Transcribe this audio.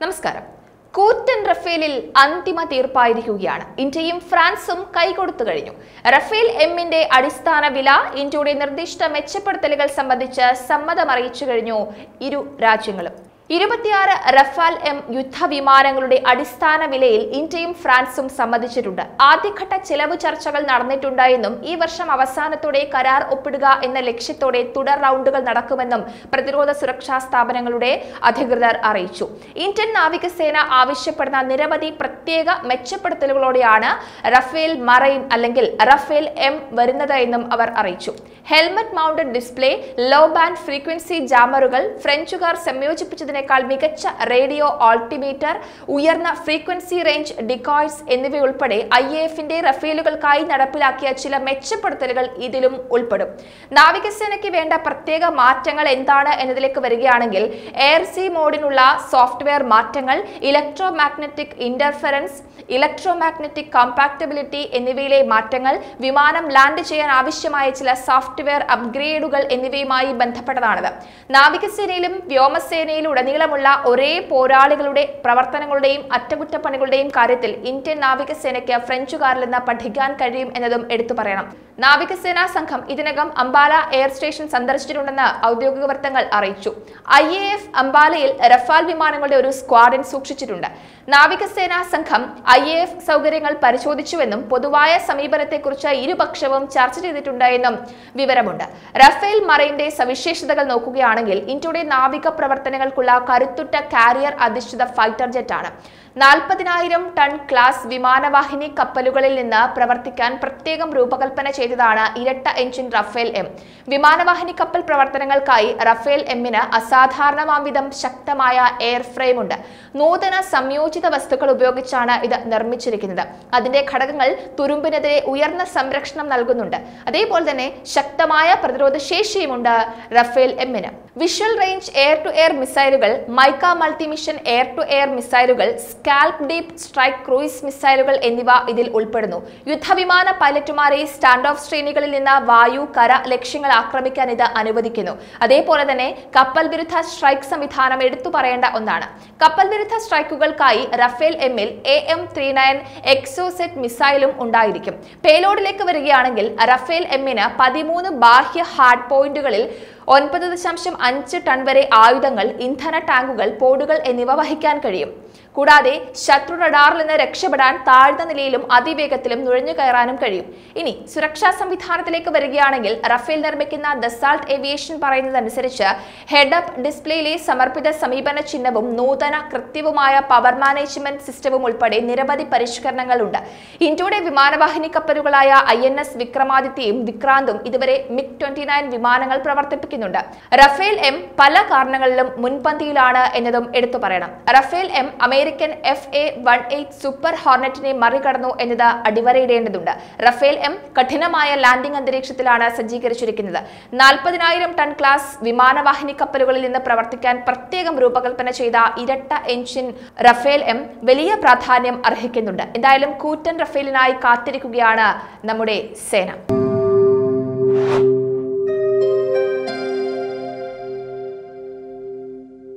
നമസ്കാരം കൂറ്റൻ റഫേലിൽ അന്തിമ തീർപ്പായിരിക്കുകയാണ് ഇന്ത്യയും ഫ്രാൻസും കൈകൊടുത്തു കഴിഞ്ഞു റഫേൽ എമ്മിന്റെ അടിസ്ഥാന വില ഇന്ത്യയുടെ നിർദ്ദിഷ്ട മെച്ചപ്പെടുത്തലുകൾ സംബന്ധിച്ച് സമ്മതം അറിയിച്ചു കഴിഞ്ഞു ഇരു രാജ്യങ്ങളും ഇരുപത്തിയാറ് റഫാൽ എം യുദ്ധവിമാനങ്ങളുടെ അടിസ്ഥാന വിലയിൽ ഇന്ത്യയും ഫ്രാൻസും സമ്മതിച്ചിട്ടുണ്ട് ആദ്യഘട്ട ചെലവ് ചർച്ചകൾ നടന്നിട്ടുണ്ട് എന്നും ഈ വർഷം അവസാനത്തോടെ കരാർ ഒപ്പിടുക എന്ന ലക്ഷ്യത്തോടെ തുടർ റൗണ്ടുകൾ നടക്കുമെന്നും പ്രതിരോധ സുരക്ഷാ സ്ഥാപനങ്ങളുടെ അധികൃതർ അറിയിച്ചു ഇന്ത്യൻ നാവികസേന ആവശ്യപ്പെടുന്ന നിരവധി പ്രത്യേക മെച്ചപ്പെടുത്തലുകളോടെയാണ് റഫേൽ മറൈൻ അല്ലെങ്കിൽ റഫേൽ എം വരുന്നത് എന്നും അവർ അറിയിച്ചു helmet mounted display low band frequency ജാമറുകൾ ഫ്രഞ്ചുകാർ സംയോജിപ്പിച്ചതിനേക്കാൾ മികച്ച റേഡിയോ ഓൾട്ടിമീറ്റർ ഉയർന്ന ഫ്രീക്വൻസി റേഞ്ച് ഡിക്കോയ്സ് എന്നിവയുൾപ്പെടെ ഐ എ എഫിന്റെ റഫേലുകൾക്കായി നടപ്പിലാക്കിയ ചില മെച്ചപ്പെടുത്തലുകൾ ഇതിലും ഉൾപ്പെടും നാവികസേനയ്ക്ക് വേണ്ട പ്രത്യേക മാറ്റങ്ങൾ എന്താണ് എന്നതിലേക്ക് വരികയാണെങ്കിൽ എയർ സി മോഡിനുള്ള സോഫ്റ്റ്വെയർ മാറ്റങ്ങൾ electro magnetic interference electro magnetic compatibility എന്നിവയിലെ മാറ്റങ്ങൾ വിമാനം ലാൻഡ് ചെയ്യാൻ ആവശ്യമായ ചില സോഫ്റ്റ്വെയർ അപ്ഗ്രേഡുകൾ എന്നിവയുമായി ബന്ധപ്പെട്ടതാണിത് നാവികസേനയിലും വ്യോമസേനയിലും ഉടനീളമുള്ള ഒരേ പോരാളികളുടെ പ്രവർത്തനങ്ങളുടെയും അറ്റകുറ്റപ്പണികളുടെയും കാര്യത്തിൽ ഇന്ത്യൻ നാവികസേനയ്ക്ക് ഫ്രഞ്ചുകാരിൽ നിന്ന് പഠിക്കാൻ കഴിയും എന്നതും എടുത്തു പറയണം നാവികസേനാ സംഘം ഇതിനകം അംബാല എയർ സ്റ്റേഷൻ സന്ദർശിച്ചിട്ടുണ്ടെന്ന് ഔദ്യോഗിക വൃത്തങ്ങൾ അറിയിച്ചു ഐ എ എഫ് അംബാലയിൽ റഫാൽ വിമാനങ്ങളുടെ ഒരു സ്ക്വാഡൻ സൂക്ഷിച്ചിട്ടുണ്ട് നാവികസേനാ സംഘം ഐ എ എഫ് സൗകര്യങ്ങൾ പരിശോധിച്ചുവെന്നും പൊതുവായ സമീപനത്തെക്കുറിച്ച് ഇരുപക്ഷവും ചർച്ച ചെയ്തിട്ടുണ്ട് എന്നും വിവരമുണ്ട് റഫേൽ മറൈന്റെ സവിശേഷതകൾ നോക്കുകയാണെങ്കിൽ ഇന്ത്യയുടെ നാവിക പ്രവർത്തനങ്ങൾക്കുള്ള കരുത്തുറ്റ കാരിയർ അധിഷ്ഠിത ഫൈറ്റർ ജെറ്റാണ് നാൽപ്പതിനായിരം ടൺ ക്ലാസ് വിമാനവാഹിനി കപ്പലുകളിൽ നിന്ന് പ്രവർത്തിക്കാൻ പ്രത്യേകം രൂപകൽപ്പന ചെയ്തതാണ് ഇരട്ട എഞ്ചിൻ റഫേൽ എം വിമാനവാഹിനി കപ്പൽ പ്രവർത്തനങ്ങൾക്കായി റഫേൽ എമ്മിന് അസാധാരണമാംവിധം ശക്തമായ എയർ ഫ്രെയിം ഉണ്ട് നൂതന സംയോജിത വസ്തുക്കൾ ഉപയോഗിച്ചാണ് ഇത് നിർമ്മിച്ചിരിക്കുന്നത് അതിന്റെ ഘടകങ്ങൾ തുരുമ്പിനെതിരെ ഉയർന്ന സംരക്ഷണം നൽകുന്നുണ്ട് അതേപോലെ തന്നെ ശക്തമായ പ്രതിരോധ ശേഷിയുമുണ്ട് റഫേൽ എമ്മിന് visual range air to air മിസൈലുകൾ MICA multimission air to air മിസൈലുകൾ സ്കാൽപ് ഡീപ് സ്ട്രൈക്ക് ക്രൂയിസ് മിസൈലുകൾ എന്നിവ ഇതിൽ ഉൾപ്പെടുന്നു യുദ്ധവിമാന പൈലറ്റുമാരെ സ്റ്റാൻഡ് ഓഫ് ശ്രേണികളിൽ നിന്ന് വായു കര ലക്ഷ്യങ്ങൾ ആക്രമിക്കാൻ ഇത് അനുവദിക്കുന്നു അതേപോലെ തന്നെ കപ്പൽ വിരുദ്ധ സ്ട്രൈക്ക് സംവിധാനം എടുത്തു പറയേണ്ട ഒന്നാണ് കപ്പൽ വിരുദ്ധ സ്ട്രൈക്കുകൾക്കായി റഫേൽ എമ്മിൽ A M three nine Exocet മിസൈലും ഉണ്ടായിരിക്കും പേലോഡിലേക്ക് വരികയാണെങ്കിൽ റഫേൽ എമ്മിന് പതിമൂന്ന് ബാഹ്യ ഹാർഡ് പോയിന്റുകളിൽ ഒൻപത് ദശാംശം അഞ്ച് ടൺ വരെ ആയുധങ്ങൾ ഇന്ധന ടാങ്കുകൾ പോഡുകൾ എന്നിവ വഹിക്കാൻ കഴിയും കൂടാതെ ശത്രു റഡാറിൽ നിന്ന് രക്ഷപ്പെടാൻ താഴ്ന്ന നിലയിലും അതിവേഗത്തിലും നുഴഞ്ഞു കയറാനും കഴിയും ഇനി സുരക്ഷാ സംവിധാനത്തിലേക്ക് വരികയാണെങ്കിൽ റഫേൽ നിർമ്മിക്കുന്ന ദസാൾട്ട് ഏവിയേഷൻ പറയുന്നതനുസരിച്ച് ഹെഡ് അപ്പ് ഡിസ്പ്ലേയിലെ സമർപ്പിത സമീപന ചിഹ്നവും നൂതന കൃത്യവുമായ പവർ മാനേജ്മെന്റ് സിസ്റ്റവും ഉൾപ്പെടെ നിരവധി പരിഷ്കരണങ്ങളുണ്ട് ഇന്ത്യയുടെ വിമാനവാഹിനി കപ്പലുകളായ ഐ എൻ എസ് വിക്രമാദിത്യയും വിക്രാന്തും ഇതുവരെ മിഗ് ട്വന്റി നയൻ വിമാനങ്ങൾ പ്രവർത്തിപ്പിക്കുന്നുണ്ട് റഫേൽ എം പല കാരണങ്ങളിലും മുൻപന്തിയിലാണ് എന്നതും എടുത്തു പറയണം Rafale M American F A one eight super ഹോർണറ്റിനെ മറികടന്നു എന്നത് അടിവരയിടേണ്ടതുണ്ട് റഫേൽ എം കഠിനമായ ലാൻഡിംഗ് അന്തരീക്ഷത്തിലാണ് സജ്ജീകരിച്ചിരിക്കുന്നത് നാൽപ്പതിനായിരം ടൺ ക്ലാസ് വിമാനവാഹിനി കപ്പലുകളിൽ നിന്ന് പ്രവർത്തിക്കാൻ പ്രത്യേകം രൂപകൽപ്പന ചെയ്ത ഇരട്ട എഞ്ചിൻ റഫേൽ എം വലിയ പ്രാധാന്യം അർഹിക്കുന്നുണ്ട് എന്തായാലും കൂറ്റൻ റഫേലിനായി കാത്തിരിക്കുകയാണ് നമ്മുടെ സേന